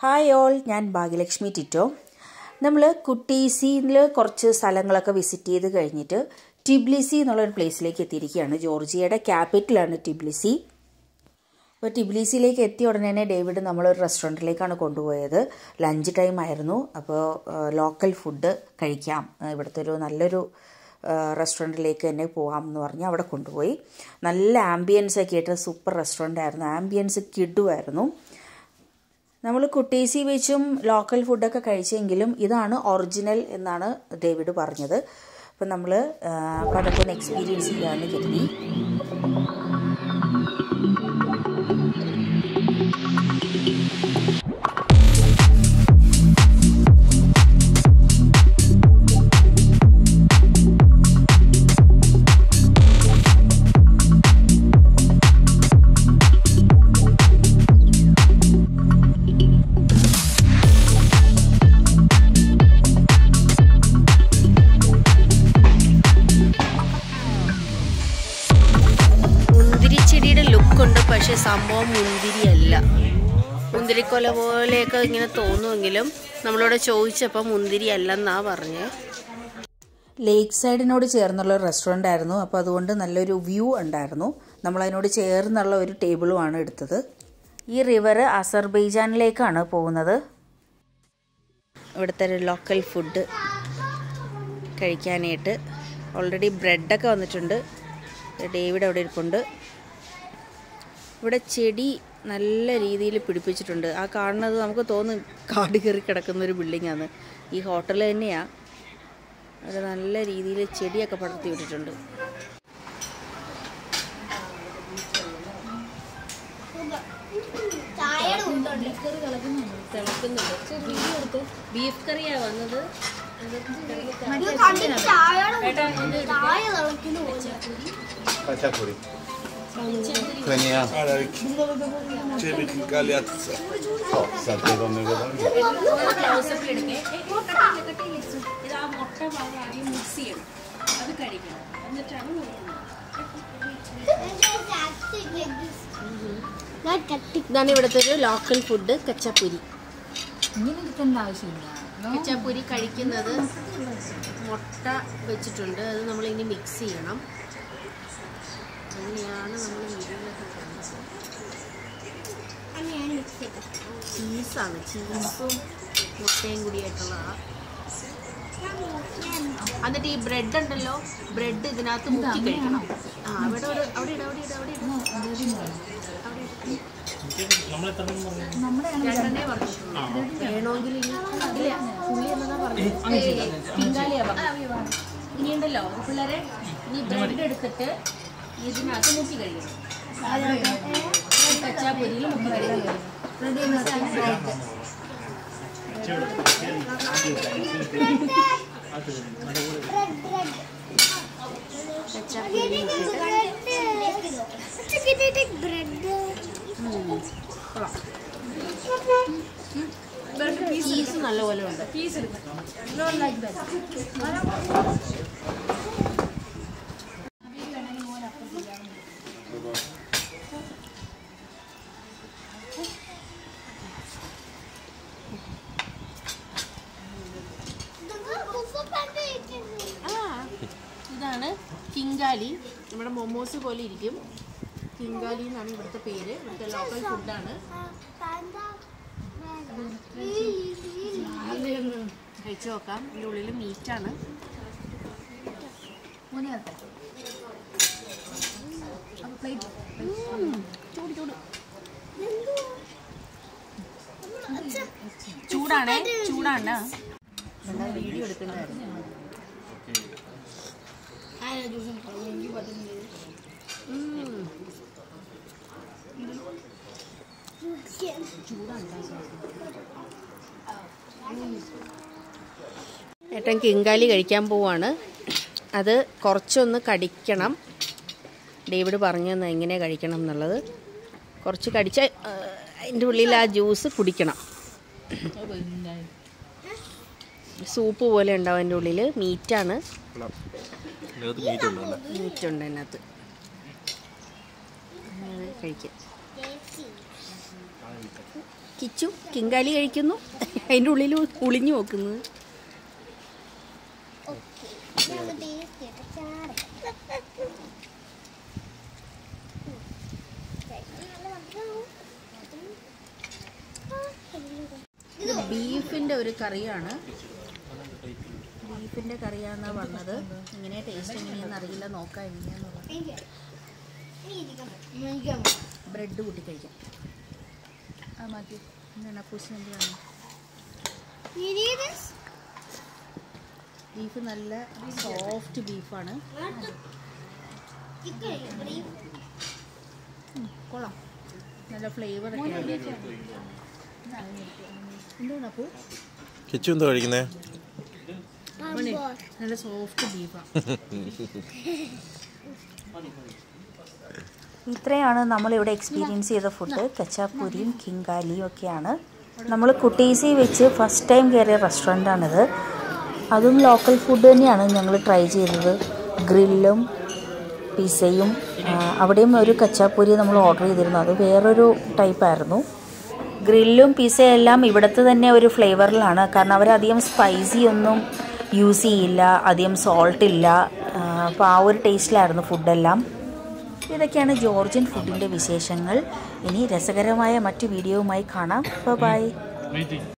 Hi all ഞാൻ ഭാഗ്യലക്ഷ്മി ടിറ്റോ നമ്മൾ കുട്ടീസിയിൽ കുറച്ച് സ്ഥലങ്ങളൊക്കെ വിസിറ്റ് ചെയ്ത് കഴിഞ്ഞിട്ട് ടിബ്ലിസി എന്നുള്ളൊരു പ്ലേസിലേക്ക് എത്തിയിരിക്കുകയാണ് ജോർജിയയുടെ ക്യാപിറ്റലാണ് ടിബ്ലിസി അപ്പോൾ ടിബ്ലിസിയിലേക്ക് എത്തിയ ഉടനെ തന്നെ ഡേവിഡ് നമ്മളൊരു റെസ്റ്റോറൻറ്റിലേക്കാണ് കൊണ്ടുപോയത് ലഞ്ച് ടൈം ആയിരുന്നു അപ്പോൾ ലോക്കൽ ഫുഡ് കഴിക്കാം ഇവിടുത്തെ ഒരു നല്ലൊരു റെസ്റ്റോറൻറ്റിലേക്ക് തന്നെ പോകാം എന്ന് പറഞ്ഞ് അവിടെ കൊണ്ടുപോയി നല്ല ആംബിയൻസ് ഒക്കെ ആയിട്ട് സൂപ്പർ റെസ്റ്റോറൻ്റ് ആയിരുന്നു ആംബിയൻസ് കിഡുമായിരുന്നു നമ്മൾ കുട്ടീസി വെച്ചും ലോക്കൽ ഫുഡൊക്കെ കഴിച്ചെങ്കിലും ഇതാണ് ഒറിജിനൽ എന്നാണ് ഡേവിഡ് പറഞ്ഞത് അപ്പം നമ്മൾ അപ്പോൾ അതൊക്കെ ഒന്ന് എക്സ്പീരിയൻസ് ചെയ്യാമെന്ന് കരുതി മുന്തിരിച്ചെടിയുടെ ലുക്കുണ്ട് പക്ഷെ സംഭവം മുന്തിരിയല്ല മുന്തിരിക്കൊല പോലെയൊക്കെ ഇങ്ങനെ തോന്നുമെങ്കിലും നമ്മളോട് ചോദിച്ചപ്പോൾ മുന്തിരി അല്ലെന്നാ പറഞ്ഞേ ലേക്ക് സൈഡിനോട് ചേർന്നുള്ള ഒരു റെസ്റ്റോറൻ്റ് ആയിരുന്നു അപ്പോൾ അതുകൊണ്ട് നല്ലൊരു വ്യൂ ഉണ്ടായിരുന്നു നമ്മളതിനോട് ചേർന്നുള്ള ഒരു ടേബിളുമാണ് എടുത്തത് ഈ റിവർ അസർബൈജാനിലേക്കാണ് പോകുന്നത് ഇവിടുത്തെ ഒരു ലോക്കൽ ഫുഡ് കഴിക്കാനായിട്ട് ഓൾറെഡി ബ്രെഡൊക്കെ വന്നിട്ടുണ്ട് ഡേവിഡ് അവിടെ ഇരിപ്പുണ്ട് ഇവിടെ ചെടി നല്ല രീതിയിൽ പിടിപ്പിച്ചിട്ടുണ്ട് ആ കാണുന്നത് നമുക്ക് തോന്നും കാട് കയറി കിടക്കുന്ന ഒരു ബിൽഡിങ്ങാണ് ഈ ഹോട്ടൽ തന്നെയാണ് അത് നല്ല രീതിയിൽ ചെടിയൊക്കെ പടർത്തി വിട്ടിട്ടുണ്ട് ബീഫ് കറിയാ വന്നത് Khachapuri. Khania. Çevik galyatsa. Sate donne kadar. ഇത് ആ മുട്ട ഭാഗം ആദ്യം മിക്സ് ചെയ്യണം അത് കഴിക്കണം എന്നിട്ടാണ് ഇതാണ് ഇവിടുത്തെ ഒരു ലോക്കൽ ഫുഡ് കച്ചാപ്പുരി കച്ചാപ്പുരി കഴിക്കുന്നത് മുട്ട വെച്ചിട്ടുണ്ട് അത് നമ്മൾ ഇനി മിക്സ് ചെയ്യണം അങ്ങനെയാണ് നമ്മൾ വീഡിയോയിലൊക്കെ കാണുന്നത് ചീസാണ് ചീസും മുട്ടയും കൂടിയായിട്ടുള്ളതാണ് എന്നിട്ട് ഈ ബ്രെഡ് ഉണ്ടല്ലോ ബ്രെഡ് ഇതിനകത്ത് മുക്കി കഴിക്കണം ആ അവിടെ ഒരു അവിടെ ഇട അവിടെ ഇട അവിടെ ഇട രണ്ടെണ്ണേ പറഞ്ഞിട്ടുള്ളൂ വേണമെങ്കിൽ ഇനി ഇല്ല പുള്ളി എന്നതാ പറഞ്ഞു ഇനിയുണ്ടല്ലോ പിള്ളേരെ ഈ ബ്രെഡ് എടുത്തിട്ട് ഇതിനകത്ത് മുക്കി കഴിക്കണം കച്ചാപ്പൊരിയിൽ മുക്കി കഴിക്കണം ചീസ് നല്ലപോലെ ഉണ്ട് ആ ഇതാണ് കിങ്കാലി നമ്മുടെ മൊമോസ് പോലെ ഇരിക്കും കിങ്കാലി എന്നാണ് ഇവിടുത്തെ പേര് ഇവിടുത്തെ ലോക്കൽ ഫുഡാണ് കഴിച്ചു നോക്കാം ഇതിൻ്റെ ഉള്ളിൽ മീറ്റാണ് ചൂട് ചൂട് ചൂടാണേ ചൂടാണ് വീഡിയോ എടുക്കുന്നതായിരുന്നു ഏട്ടൻ കിങ്കാലി കഴിക്കാൻ പോവാണ് അത് കുറച്ചൊന്ന് കടിക്കണം ഡേവിഡ് പറഞ്ഞു തന്നെ എങ്ങനെ കഴിക്കണം എന്നുള്ളത് കുറച്ച് കടിച്ച അതിൻ്റെ ഉള്ളിൽ ആ ജ്യൂസ് കുടിക്കണം സൂപ്പ് പോലെ ഉണ്ടാവും അതിൻ്റെ ഉള്ളിൽ മീറ്റാണ് ഇതിനകത്ത് മീറ്റ് ഉണ്ടല്ലേ മീറ്റ് ഉണ്ട് അതിനകത്ത് അത് കഴിക്കാം കിച്ചു കിങ്കാലി കഴിക്കുന്നു അതിൻ്റെ ഉള്ളിൽ ഒളിഞ്ഞു നോക്കുന്നത് ഇത് ബീഫിൻ്റെ ഒരു കറിയാണ് ബീഫിൻ്റെ കറിയാണെന്നാണ് പറഞ്ഞത് ഇങ്ങനെ ടേസ്റ്റ് എങ്ങനെയാണെന്ന് അറിയില്ല നോക്കാം എങ്ങനെയാണെന്നുള്ളത് ബ്രെഡ് കൂട്ടി കഴിക്കാം ആ മാറ്റി എന്താണ് അപ്പൂസിന് എന്ത് വേണം ബീഫ് നല്ല സോഫ്റ്റ് ബീഫാണ് ഉം, കൊള്ളാം നല്ല ഫ്ലേവർ ഒക്കെ എന്താണ് അപ്പൂ കിച്ചു എന്താ കഴിക്കുന്നേ മോനെ, നല്ല സോഫ്റ്റ് ബീഫാണ് ഇത്രയാണ് നമ്മളിവിടെ എക്സ്പീരിയൻസ് ചെയ്ത ഫുഡ് കച്ചാപ്പൂരിയും കിങ്കാലിയും ഒക്കെയാണ് നമ്മൾ കുട്ടീസി വെച്ച് ഫസ്റ്റ് ടൈം കയറിയ റെസ്റ്റോറൻ്റാണിത് അതും ലോക്കൽ ഫുഡ് തന്നെയാണ് ഞങ്ങൾ ട്രൈ ചെയ്തത് ഗ്രില്ലും പിസയും ആ, അവിടെയും ഒരു കച്ചാപ്പൂരി നമ്മൾ ഓർഡർ ചെയ്തിരുന്നു അത് വേറൊരു ടൈപ്പായിരുന്നു ഗ്രില്ലും പിസയും എല്ലാം ഇവിടുത്തെ തന്നെ ഒരു ഫ്ലേവറിലാണ് കാരണം അവരധികം സ്പൈസി ഒന്നും യൂസ് ചെയ്യില്ല അധികം സോൾട്ട് ഇല്ല അപ്പോൾ ആ ഒരു ടേസ്റ്റിലായിരുന്നു ഫുഡെല്ലാം ഇതൊക്കെയാണ് ജോർജിയൻ ഫുഡിൻ്റെ വിശേഷങ്ങൾ ഇനി രസകരമായ മറ്റു വീഡിയോവുമായി കാണാം ബൈ